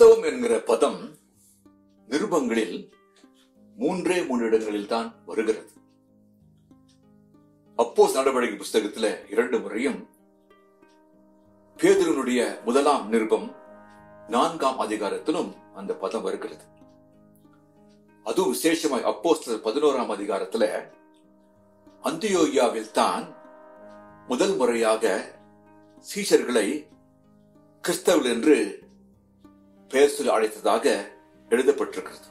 கிறிஸ்தவம் என்கிற பதம் நிருபங்களில் மூன்றே மூன்று இடங்களில் தான் வருகிறது அப்போஸ் நடவடிக்கை புஸ்தகத்துல இரண்டு முறையும் பேதுருனுடைய முதலாம் நிருபம் நான்காம் அதிகாரத்திலும் அந்த பதம் வருகிறது அதுவும் விசேஷமாய் அப்போஸ்தலர் பதினோராம் அதிகாரத்துல அந்தியோகியாவில் தான் முதல் முறையாக சீஷர்களை கிறிஸ்தவர்கள் என்று பெயர் சொல்லி அழைத்ததாக எழுதப்பட்டிருக்கிறது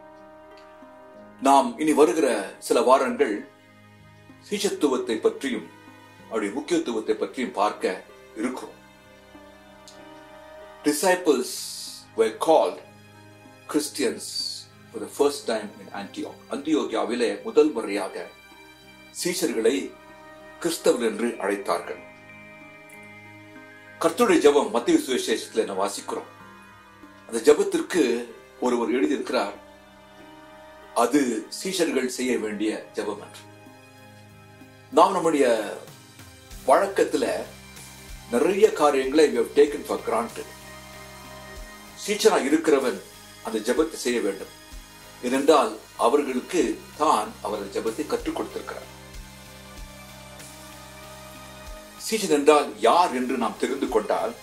நாம் இனி வருகிற சில வாரங்கள் சீஷத்துவத்தை பற்றியும் அவருடைய முக்கியத்துவத்தை பற்றியும் பார்க்க இருக்கிறோம் disciples were called Christians for the first time in Antioch. அந்தியோகியாவிலே முதல் முறையாக சீஷர்களை கிறிஸ்தவர் என்று அழைத்தார்கள் கர்த்தருடைய ஜெபம் மத்திய சுவிசேஷத்தில் நாம் வாசிக்கிறோம் அந்த ஜெபத்திற்கு ஒருவர் எழுதியிருக்கிறார் அது சீஷர்கள் செய்ய வேண்டிய ஜெபம் என்று நாம் நம்முடைய வழக்கத்துல நிறைய காரியங்களை we have taken for granted சீச்சனா இருக்கிறவன் அந்த ஜெபத்தை செய்ய வேண்டும் ஏனென்றால் அவர்களுக்கு தான் அவர் அந்த ஜெபத்தை கற்றுக் கொடுத்திருக்கிறார் சீச்சன் என்றால் யார் என்று நாம் தெரிந்து கொண்டால்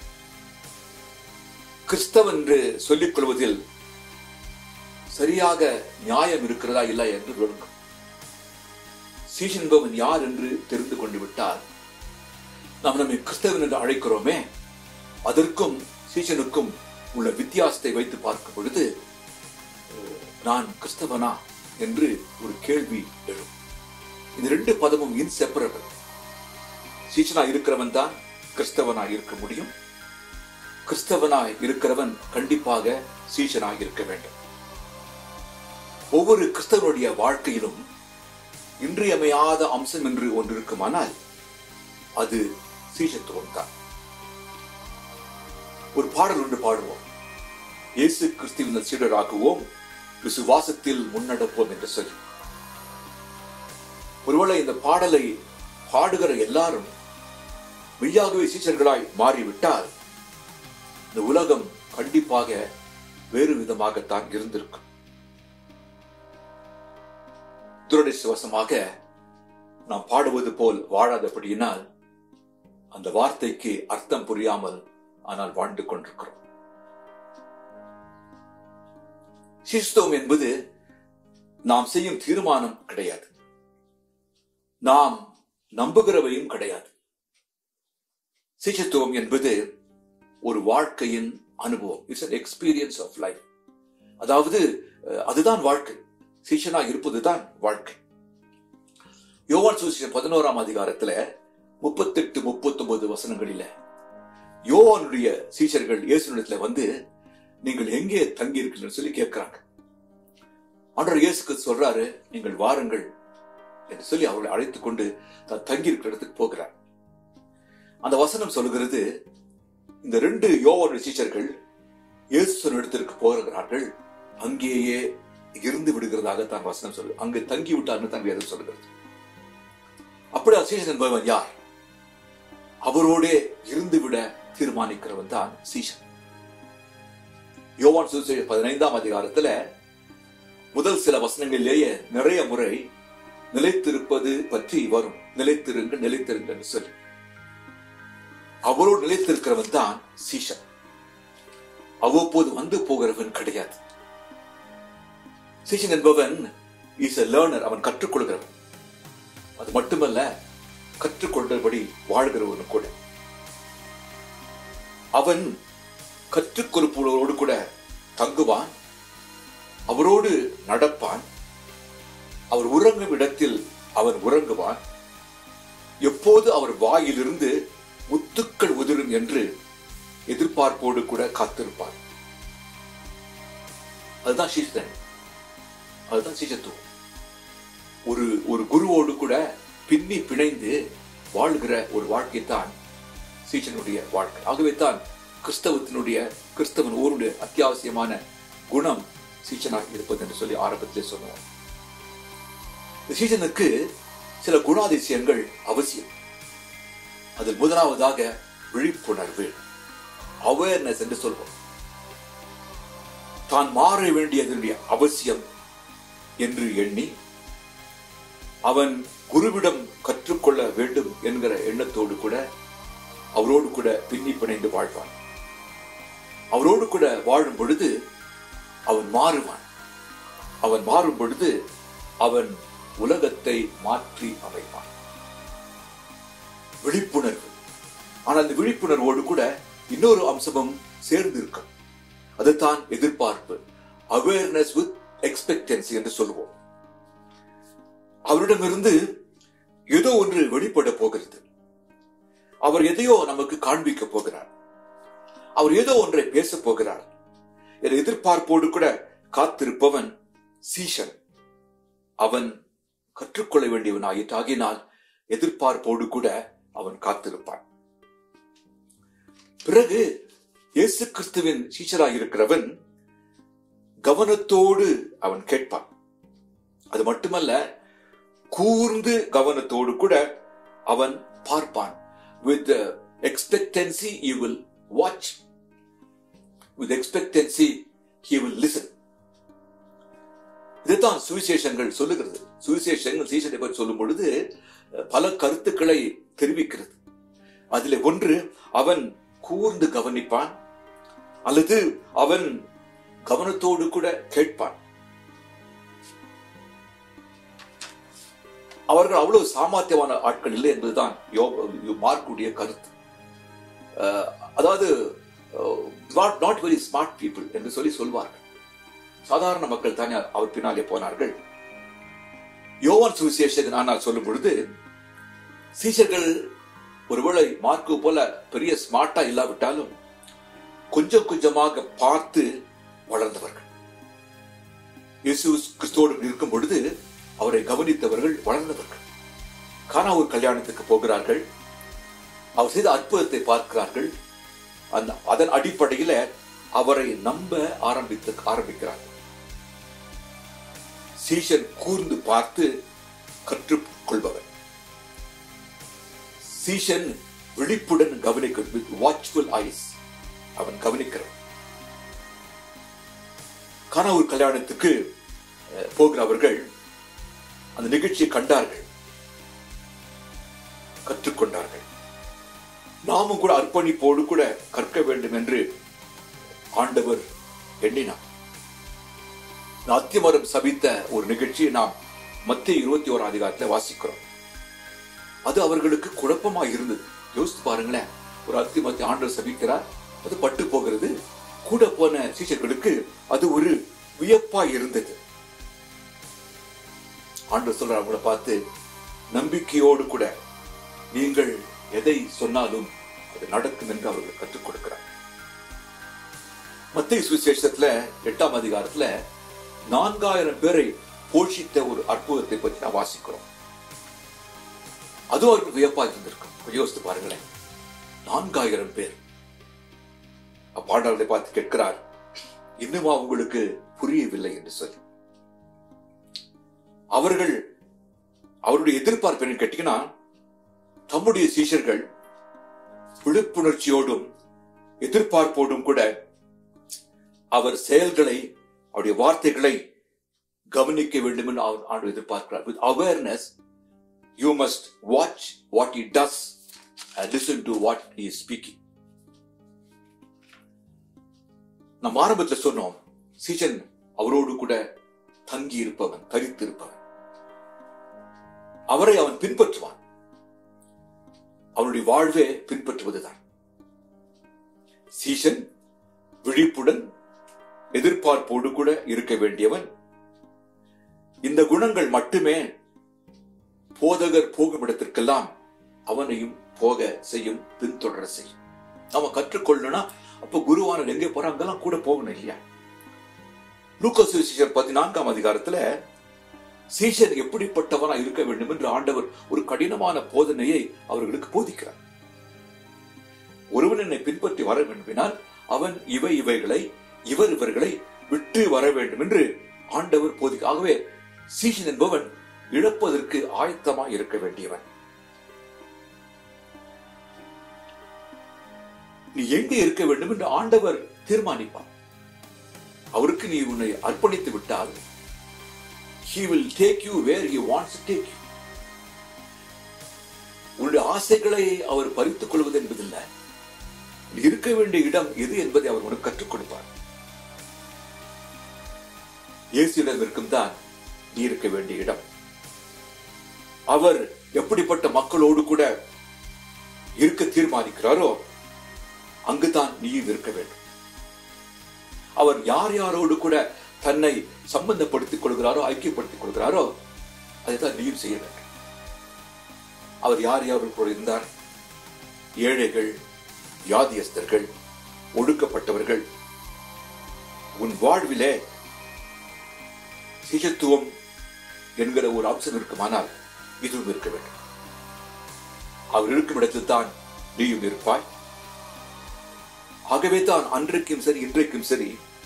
கிறிஸ்தவன் என்று சொல்லிக் கொள்வதில் சரியாக நியாயம் இருக்கிறதா இல்லை என்று விளங்கும் சீஷன் என்பவன் யார் என்று தெரிந்து கொண்டு விட்டால் நாம் நம்மை கிறிஸ்தவன் என்று அழைக்கிறோமே அதற்கும் சீஷனுக்கும் உள்ள வித்தியாசத்தை வைத்து பார்க்கும் பொழுது நான் கிறிஸ்தவனா என்று ஒரு கேள்வி எழும் இந்த ரெண்டு பதமும் இன்செப்பரபிள் சீஷனா இருக்கிறவன் தான் கிறிஸ்தவனா இருக்க முடியும் கிறிஸ்தவனாய் இருக்கிறவன் கண்டிப்பாக சீஷனாய் இருக்க வேண்டும் ஒவ்வொரு கிறிஸ்தவனுடைய வாழ்க்கையிலும் இன்றியமையாத அம்சம் என்று ஒன்று இருக்குமானால் அது சீஷத்துவம் தான் ஒரு பாடல் ஒன்று பாடுவோம் இயேசு கிறிஸ்துவின் சீடராகுவோம் விசுவாசத்தில் முன்னடப்போம் என்று சொல்லி ஒருவேளை இந்த பாடலை பாடுகிற எல்லாரும் மெய்யாகவே சீஷர்களாய் மாறிவிட்டால் இந்த உலகம் கண்டிப்பாக வேறு விதமாகத்தான் இருந்திருக்கும் துரதிருஷ்டவசமாக நாம் பாடுவது போல் வாழாதபடியினால் அந்த வார்த்தைக்கு அர்த்தம் புரியாமல் ஆனால் வாழ்ந்து கொண்டிருக்கிறோம் சிஸ்தவம் என்பது நாம் செய்யும் தீர்மானம் கிடையாது நாம் நம்புகிறவையும் கிடையாது சிஷத்துவம் என்பது ஒரு வாழ்க்கையின் அனுபவம் it's an experience of life அதாவது அஹ், அதுதான் வாழ்க்கை சீஷனா இருப்பதுதான் வாழ்க்கை யோவான் சுவிசேஷம் பதினோராம் அதிகாரத்துல முப்பத்தெட்டு முப்பத்தொன்பது வசனங்களில யோவானுடைய சீஷர்கள் இயேசுனிடத்துல வந்து நீங்கள் எங்கே தங்கி இருக்கீங்கன்னு சொல்லி கேட்கிறாங்க ஆண்டவர் இயேசுக்கு சொல்றாரு நீங்கள் வாருங்கள் என்று சொல்லி அவர்களை அழைத்துக் கொண்டு தான் தங்கி இருக்கிற இடத்துக்கு போகிறார் அந்த வசனம் சொல்லுகிறது இந்த ரெண்டு யோவானுடைய சீஷர்கள் இயேசு இடத்திற்கு போகிறார்கள் அங்கேயே இருந்து விடுகிறதாக தான் வசனம் சொல்லு அங்கு தங்கி விட்டார்னு தான் வேதம் சொல்லுகிறது அப்படி சீஷன் என்பவன் யார் அவரோடே இருந்து விட தீர்மானிக்கிறவன் தான் சீஷன் யோவான் சுவிசேஷம் பதினைந்தாம் அதிகாரத்துல முதல் சில வசனங்களிலேயே நிறைய முறை நிலைத்திருப்பது பற்றி வரும் நிலைத்திருங்க நிலைத்திருங்க சொல்லி அவரோடு நிலைத்திருக்கிறவன் தான் சீஷன் அவ்வப்போது வந்து போகிறவன் கிடையாது சீஷன் என்பவன் இஸ் a லேர்னர் அவன் கற்றுக்கொள்கிறவன் அது மட்டுமல்ல கற்றுக்கொண்டபடி வாழ்கிறவனும் கூட அவன் கற்றுக்கொடுப்பவரோடு கூட தங்குவான் அவரோடு நடப்பான் அவர் உறங்கும் இடத்தில் அவன் உறங்குவான் எப்போது அவர் வாயிலிருந்து முத்துக்கள் உதிரும் என்று எதிர்பார்ப்போடு கூட காத்திருப்பான் அதுதான் சீசன் அதுதான் சீசத்துவம் ஒரு ஒரு குருவோடு கூட பின்னி பிணைந்து வாழ்கிற ஒரு வாழ்க்கை தான் சீசனுடைய வாழ்க்கை ஆகவே தான் கிறிஸ்தவத்தினுடைய கிறிஸ்தவன் ஊருடைய அத்தியாவசியமான குணம் சீசனாக இருப்பது என்று சொல்லி ஆரம்பத்திலே சொன்னோம் இந்த சீசனுக்கு சில குணாதிசயங்கள் அவசியம் அதில் முதலாவதாக விழிப்புணர்வு அவேர்னஸ் என்று சொல்வோம் தான் மாற வேண்டியதனுடைய அவசியம் என்று எண்ணி அவன் குருவிடம் கற்றுக்கொள்ள வேண்டும் என்கிற எண்ணத்தோடு கூட அவரோடு கூட பின்னி பிணைந்து வாழ்வான் அவரோடு கூட வாழும் பொழுது அவன் மாறுவான் அவன் மாறும் பொழுது அவன் உலகத்தை மாற்றி அமைப்பான் விழிப்புணர்வு ஆனால் அந்த விழிப்புணர்வோடு கூட இன்னொரு அம்சமும் சேர்ந்து இருக்கும் அதுதான் எதிர்பார்ப்பு அவேர்னஸ் வித் எக்ஸ்பெக்டன்சி என்று சொல்லுவோம் அவரிடமிருந்து ஏதோ ஒன்று வெளிப்பட போகிறது அவர் எதையோ நமக்கு காண்பிக்க போகிறார் அவர் ஏதோ ஒன்றை பேச போகிறார் என்ற எதிர்பார்ப்போடு கூட காத்திருப்பவன் சீஷன் அவன் கற்றுக்கொள்ள வேண்டியவன் ஆகினால் எதிர்பார்ப்போடு கூட அவன் காத்திருப்பான் பிறகு இயேசு கிறிஸ்துவின் சீஷராக இருக்கிறவன் கவனத்தோடு அவன் கேட்பான் அது மட்டுமல்ல கூர்ந்து கவனத்தோடு கூட அவன் பார்ப்பான் with expectancy you will watch with expectancy he will listen இதுதான் சுவிசேஷங்கள் சொல்லுகிறது சுவிசேஷங்கள் சீசனை பற்றி சொல்லும் பொழுது பல கருத்துக்களை தெரிவிக்கிறது அதில் ஒன்று அவன் கூர்ந்து கவனிப்பான் அல்லது அவன் கவனத்தோடு கூட கேட்பான் அவர்கள் அவ்வளவு சாமர்த்தியமான ஆட்கள் இல்லை என்பதுதான் மார்க்குடைய கருத்து அதாவது நாட் வெரி ஸ்மார்ட் பீப்புள் என்று சொல்லி சொல்வார்கள் சாதாரண மக்கள் தானே அவர் பின்னாலே போனார்கள் யோவான் சுவிசேஷகன் ஆனால் சொல்லும் பொழுது சீஷர்கள் ஒருவேளை மார்க்கு போல பெரிய ஸ்மார்ட்டா இல்லாவிட்டாலும் கொஞ்சம் கொஞ்சமாக பார்த்து வளர்ந்தவர்கள் இயேசு கிறிஸ்துவோடு இருக்கும் பொழுது அவரை கவனித்தவர்கள் வளர்ந்தவர்கள் கானா ஒரு கல்யாணத்துக்கு போகிறார்கள் அவர் செய்த அற்புதத்தை பார்க்கிறார்கள் அந்த அதன் அடிப்படையில அவரை நம்ப ஆரம்பித்து ஆரம்பிக்கிறார்கள் சீஷன் கூர்ந்து பார்த்து கற்றுக்கொள்பவர் சீஷன் விழிப்புடன் கவனிக்க வித் வாட்ச்ஃபுல் ஐஸ் அவன் கவனிக்கிறான் கனவு கல்யாணத்துக்கு போகிறவர்கள் அந்த நிகழ்ச்சியை கண்டார்கள் கற்றுக்கொண்டார்கள் நாமும் கூட அர்ப்பணிப்போடு கூட கற்க வேண்டும் என்று ஆண்டவர் எண்ணினார் அத்திமரம் சபித்த ஒரு நிகழ்ச்சியை நாம் மத்திய இருபத்தி ஓராம் அதிகாரத்தில் வாசிக்கிறோம் அது அவர்களுக்கு குழப்பமா இருந்தது யோசித்து பாருங்களேன் ஒரு அத்திமத்தை ஆண்டவர் சபிக்கிறார் அது பட்டு போகிறது கூட போன சீஷர்களுக்கு அது ஒரு வியப்பா இருந்தது ஆண்டவர் சொல்ற அவங்கள பார்த்து நம்பிக்கையோடு கூட நீங்கள் எதை சொன்னாலும் அது நடக்கும் என்று அவர்கள் கற்றுக் கொடுக்கிறார் மத்திய சுவிசேஷத்துல எட்டாம் அதிகாரத்துல நான்காயிரம் பேரை போஷித்த ஒரு அற்புதத்தை பற்றி நான் வாசிக்கிறோம் அது அவருக்கு வியப்பா இருந்திருக்கும் யோசித்து பாருங்களேன் நான்காயிரம் பேர் அப்பாண்டவர்களை பார்த்து கேட்கிறார் இன்னுமா உங்களுக்கு புரியவில்லை என்று சொல்லி அவர்கள் அவருடைய எதிர்பார்ப்பு என்ன கேட்டீங்கன்னா தம்முடைய சீஷர்கள் விழிப்புணர்ச்சியோடும் எதிர்பார்ப்போடும் கூட அவர் செயல்களை அவருடைய வார்த்தைகளை கவனிக்க வேண்டும் என்று அவர் ஆண்டு எதிர்பார்க்கிறார் with awareness you must watch what he does listen to what he speaking நம்ம ஆரம்பத்தில் சொன்னோம் சீசன் அவரோடு கூட தங்கி இருப்பவன் தரித்து இருப்பவன் அவரை அவன் பின்பற்றுவான் அவனுடைய வாழ்வே பின்பற்றுவதுதான் சீசன் விழிப்புடன் எதிர்பார்ப்போடு கூட இருக்க வேண்டியவன் இந்த குணங்கள் மட்டுமே போதகர் போகும் இடத்திற்கெல்லாம் அவனையும் போக செய்யும் பின்தொடர செய்யும் அவன் கற்றுக்கொள்ளணும்னா அப்ப குருவானவர் எங்கே போறான் அங்கெல்லாம் கூட போகணும் இல்லையா லூக்கோஸ் சீஷர் பதினான்காம் அதிகாரத்துல சீஷன் எப்படிப்பட்டவனா இருக்க வேண்டும் என்று ஆண்டவர் ஒரு கடினமான போதனையை அவர்களுக்கு போதிக்கிறார் ஒருவன் என்னை பின்பற்றி வர வேண்டுமினால் அவன் இவை இவைகளை இவர் இவர்களை விட்டு வர வேண்டும் என்று ஆண்டவர் போதிக்க ஆகவே சீஷன் என்பவன் இழப்பதற்கு ஆயத்தமா இருக்க வேண்டியவன் நீ எங்கே இருக்க வேண்டும் என்று ஆண்டவர் தீர்மானிப்பார் அவருக்கு நீ உன்னை அர்ப்பணித்து விட்டால் he will take you where he wants to take you உன்னுடைய ஆசைகளை அவர் பறித்துக் கொள்வது என்பதில்லை நீ இருக்க வேண்டிய இடம் எது என்பதை அவர் உனக்கு கற்றுக் கொடுப்பார் இயேசுவிடம் இருக்கும் தான் நீ இருக்க வேண்டிய இடம் அவர் எப்படிப்பட்ட மக்களோடு கூட இருக்க தீர்மானிக்கிறாரோ அங்குதான் நீயும் இருக்க வேண்டும் அவர் யார் யாரோடு கூட தன்னை சம்பந்தப்படுத்திக் கொள்கிறாரோ ஐக்கியப்படுத்திக் கொள்கிறாரோ அதைத்தான் நீயும் செய்ய வேண்டும் அவர் யார் யாரோடு கூட இருந்தார் ஏழைகள் வியாதியஸ்தர்கள் ஒடுக்கப்பட்டவர்கள் உன் வாழ்விலே சிகத்துவம் என்கிற ஒரு அம்சம் இருக்குமானால் இதுவும் இருக்க வேண்டும் அவர் இருக்கும் இடத்தில் தான் நீயும் இருப்பாய் ஆகவே தான் அன்றைக்கும் சரி இன்றைக்கும் சரி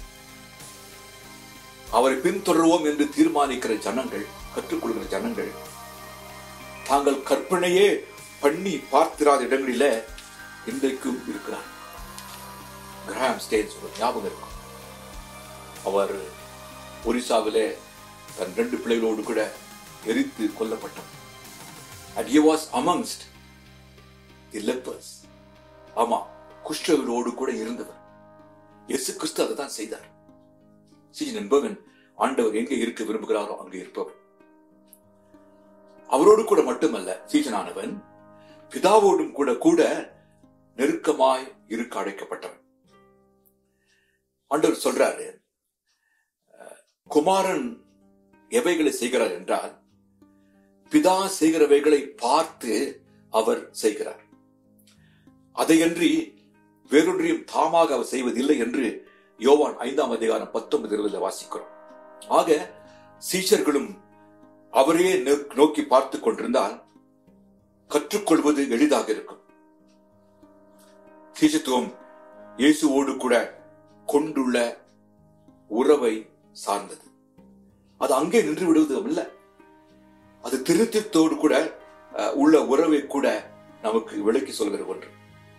அவரை பின்தொடர்வோம் என்று தீர்மானிக்கிற ஜனங்கள் கற்றுக்கொள்கிற ஜனங்கள் தாங்கள் கற்பனையே பண்ணி பார்த்திராத இடங்களில இன்றைக்கும் இருக்கிறார் கிராம் ஸ்டேன்ஸ் ஒரு ஞாபகம் இருக்கும் அவர் ஒரிசாவிலே தன் ரெண்டு பிள்ளைகளோடு கூட எரித்து கொல்லப்பட்டார் and he was amongst the lepers ஆமா குஷ்டவரோடு கூட இருந்தவர் இயேசு கிறிஸ்து அதை தான் செய்தார் சீஜன் என்பவன் ஆண்டவர் எங்கே இருக்க விரும்புகிறாரோ அங்கே இருப்பவன் அவரோடு கூட மட்டுமல்ல சீஜனானவன் பிதாவோடும் கூட கூட நெருக்கமாய் இருக்க அழைக்கப்பட்டவன் ஆண்டவர் சொல்றாரு அஹ், குமாரன் எவைகளை செய்கிறார் என்றால் பிதா செய்கிறவைகளை பார்த்து அவர் செய்கிறார் அதையன்றி வேறொன்றையும் தாமாக அவர் செய்வதில்லை என்று யோவான் ஐந்தாம் அதிகாரம் பத்தொன்பது இருபதுல வாசிக்கிறோம் ஆக சீஷர்களும் அவரையே நோக்- நோக்கி பார்த்து கொண்டிருந்தால் கற்றுக்கொள்வது எளிதாக இருக்கும் சீஷத்துவம் இயேசுவோடு கூட கொண்டுள்ள உறவை சார்ந்தது அது அங்கே நின்று விடுவது அல்ல அது திருத்தத்தோடு கூட அஹ், உள்ள உறவை கூட நமக்கு விளக்கி சொல்கிற ஒன்று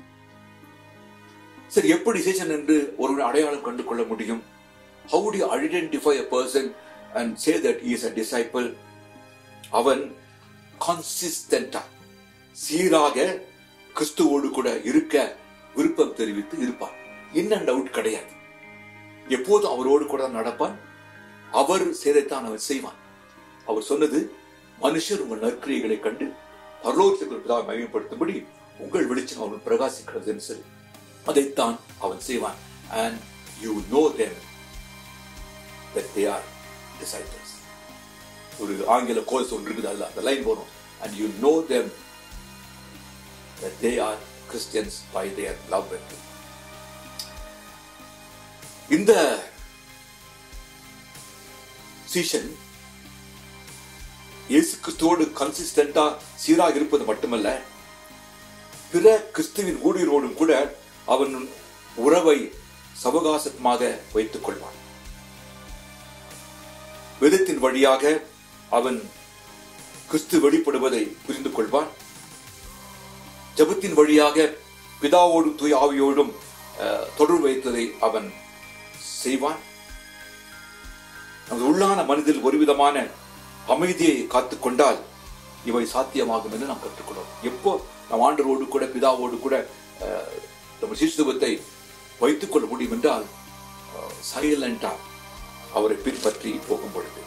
சரி எப்படி சீசன் என்று ஒரு அடையாளம் கண்டு கொள்ள முடியும் how do you identify a person and say that he is a disciple அவன் கன்சிஸ்டண்டா சீராக கிறிஸ்துவோடு கூட இருக்க விருப்பம் தெரிவித்து இருப்பான் இன் அண்ட் அவுட் கிடையாது எப்போதும் அவரோடு கூட தான் நடப்பான் அவர் செய்தைத்தான் அவன் செய்வான் அவர் சொன்னது மனுஷர் உங்கள் நற்கிரியைகளை கண்டு பரலோகத்துக்கு பிதாவை மகிமைப்படுத்தும்படி உங்கள் வெளிச்சம் அவன் பிரகாசிக்கிறது என்று சொல்லி அதைத்தான் அவன் செய்வான் and you know them that they are disciples ஒரு ஆங்கில கோர்ஸ் ஒன்று இருக்குது அல்ல அந்த லைன் போடும் and you know them that they are Christians by their love and faith. இந்த சீஷன் இயேசு கிறிஸ்துவோடு கன்சிஸ்டண்டா சீராக இருப்பது மட்டுமல்ல பிற கிறிஸ்துவின் ஊழியரோடும் கூட அவன் உறவை சவகாசமாக வைத்துக் கொள்வான் வேதத்தின் வழியாக அவன் கிறிஸ்து வெளிப்படுவதை புரிந்து கொள்வான் ஜெபத்தின் வழியாக பிதாவோடும் தூய் ஆவியோடும் அஹ், தொடர்பு வைத்ததை அவன் செய்வான் நமது உள்ளான மனதில் ஒரு விதமான அமைதியை காத்துக்கொண்டால் இவை சாத்தியமாகும் என்று நாம் கற்றுக்கொள்வோம் எப்போ நம் ஆண்டரோடு கூட பிதாவோடு கூட அஹ், நம்ம சிசுத்துவத்தை வைத்துக் கொள்ள முடியும் என்றால் சைலண்டா அவரை பின்பற்றி போகும் பொழுது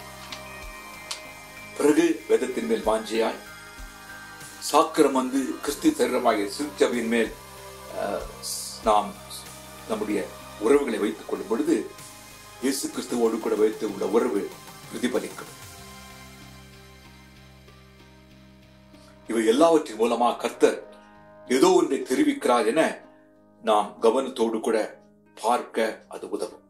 பிறகு வேதத்தின் மேல் வாஞ்சியாய் சாக்கிரம் வந்து கிறிஸ்து சரீரமாகிய சிறுச்சபையின் மேல் அஹ், நாம் நம்முடைய உறவுகளை வைத்துக் கொள்ளும் பொழுது இயேசு கிறிஸ்துவோடு கூட வைத்து உள்ள உறவு பிரதிபலிக்கும் இவை எல்லாவற்றின் மூலமா கர்த்தர் ஏதோ ஒன்றை தெரிவிக்கிறார் என நாம் கவனத்தோடு கூட பார்க்க அது உதவும்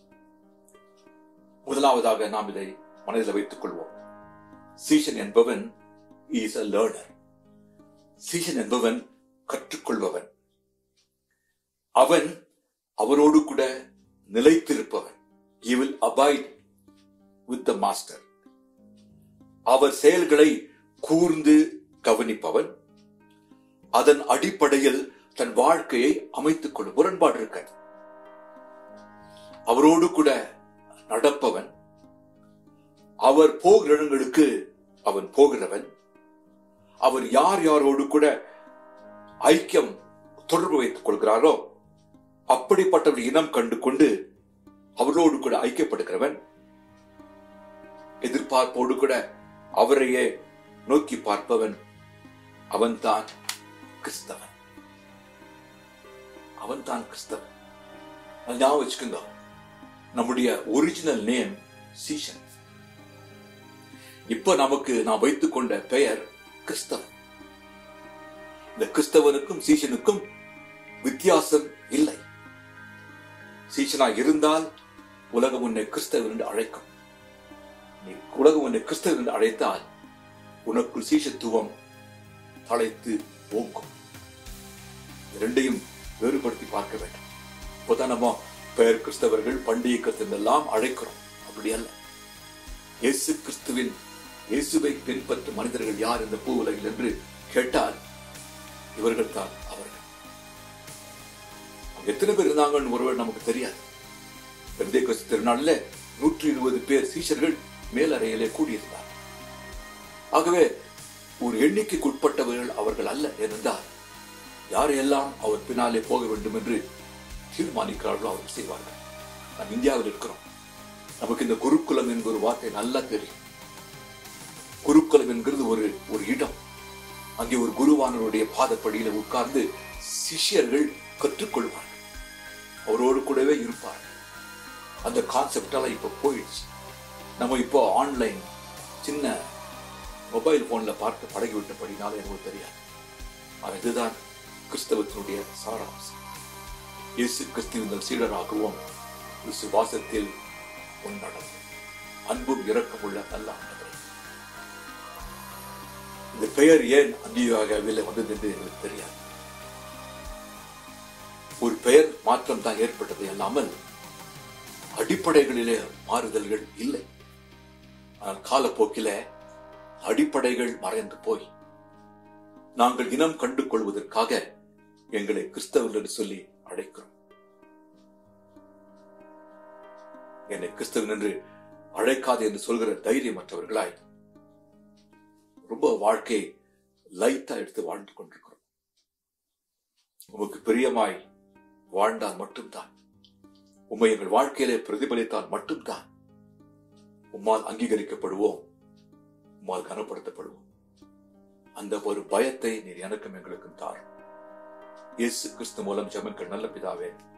முதலாவதாக நாம் இதை மனதில் வைத்துக் கொள்வோம் சீஷன் என்பவன் இஸ் அ லேர்னர் சீஷன் என்பவன் கற்றுக்கொள்பவன் அவன் அவரோடு கூட நிலைத்திருப்பவன் he will abide with the master அவர் செயல்களை கூர்ந்து கவனிப்பவன் அதன் அடிப்படையில் தன் வாழ்க்கையை அமைத்துக் கொள்ளும் முரண்பாடு இருக்க அவரோடு கூட நடப்பவன் அவர் போகிற இடங்களுக்கு அவன் போகிறவன் அவர் யார் யாரோடு கூட ஐக்கியம் தொடர்பு வைத்துக் கொள்கிறாரோ அப்படிப்பட்டவர் இனம் கண்டு கொண்டு அவரோடு கூட ஐக்கியப்படுகிறவன் எதிர்பார்ப்போடு கூட அவரையே நோக்கி பார்ப்பவன் அவன்தான் கிறிஸ்தவன் அவன்தான் கிறிஸ்தவன் அது ஞாபகம் வச்சுக்கோங்க நம்முடைய ஒரிஜினல் நேம் சீஷன் இப்ப நமக்கு நான் வைத்துக் கொண்ட பெயர் கிறிஸ்தவன் இந்த கிறிஸ்தவனுக்கும் சீஷனுக்கும் வித்தியாசம் இல்லை சீஷனா இருந்தால் உலகம் உன்னை கிறிஸ்தவன் என்று அழைக்கும் நீ உலகம் உன்னை கிறிஸ்தவன் என்று அழைத்தால் உனக்குள் சீஷத்துவம் தலைத்து ஓங்கும் இரண்டையும் வேறுபடுத்தி பார்க்க வேண்டும் இப்போதான் நம்ம பெயர் கிறிஸ்தவர்கள் பண்டிகை கிறிஸ்தவன் எல்லாம் அழைக்கிறோம் அப்படி அல்ல இயேசு கிறிஸ்துவின் இயேசுவை பின்பற்றும் மனிதர்கள் யார் இந்த பூ உலகில் என்று கேட்டால் இவர்கள் தான் அவர்கள் அவங்க எத்தனை பேர் இருந்தாங்கன்னு ஒருவர் நமக்கு தெரியாது பெந்தை கிறிஸ்து திருநாளில் நூற்றி இருபது பேர் சீஷர்கள் மேலறையிலே கூடியிருந்தார் ஆகவே ஒரு எண்ணிக்கைக்கு உட்பட்டவர்கள் அவர்கள் அல்ல ஏனென்றால் யாரையெல்லாம் அவர் பின்னாலே போக வேண்டும் என்று தீர்மானிக்கிறார்களோ அவர் செய்வார்கள் நாம் இந்தியாவில் இருக்கிறோம் நமக்கு இந்த குருக்குலம் என்கிற ஒரு வார்த்தை நல்லா தெரியும் குருக்குலம் என்கிறது ஒரு ஒரு இடம் அங்கே ஒரு குருவானவருடைய பாதப்படியில உட்கார்ந்து சிஷ்யர்கள் கற்றுக்கொள்வார்கள் அவரோடு கூடவே இருப்பார்கள் அந்த கான்செப்டெல்லாம் இப்போ போயிடுச்சு நம்ம இப்போ ஆன்லைன் சின்ன மொபைல் போன்ல பார்த்து பழகிவிட்டபடினால எனக்கு தெரியாது ஆனால் இதுதான் கிறிஸ்தவத்தினுடைய சாராம்சம் இயேசு கிறிஸ்துவின் சீடராகவும் விசுவாசத்தில் உன்னடம் அன்பும் இரக்கமுள்ள நல்ல ஆண்டவரே இந்த பெயர் ஏன் அந்தியாகவில் வந்தது என்று எங்களுக்கு தெரியாது ஒரு பெயர் மாற்றம் தான் ஏற்பட்டது அல்லாமல் அடிப்படைகளிலே மாறுதல்கள் இல்லை ஆனால் காலப்போக்கில அடிப்படைகள் மறைந்து போய் நாங்கள் இனம் கண்டு கொள்வதற்காக எங்களை கிறிஸ்தவர்கள் என்று சொல்லி அழைக்கிறோம் என்னை கிறிஸ்தவன் என்று அழைக்காது என்று சொல்கிற தைரியமற்றவர்களாய் ரொம்ப வாழ்க்கை லைட்டா எடுத்து வாழ்ந்து கொண்டிருக்கிறோம் உமக்கு பிரியமாய் வாழ்ந்தால் மட்டும்தான் உம்மை எங்கள் வாழ்க்கையிலே பிரதிபலித்தால் மட்டும்தான் உம்மால் அங்கீகரிக்கப்படுவோம் உம்மால் கனப்படுத்தப்படுவோம் அந்த ஒரு பயத்தை நீர் எனக்கும் எங்களுக்கும் தாரும் இயேசு கிறிஸ்து மூலம் ஜெபங்கள் நல்ல பிதாவே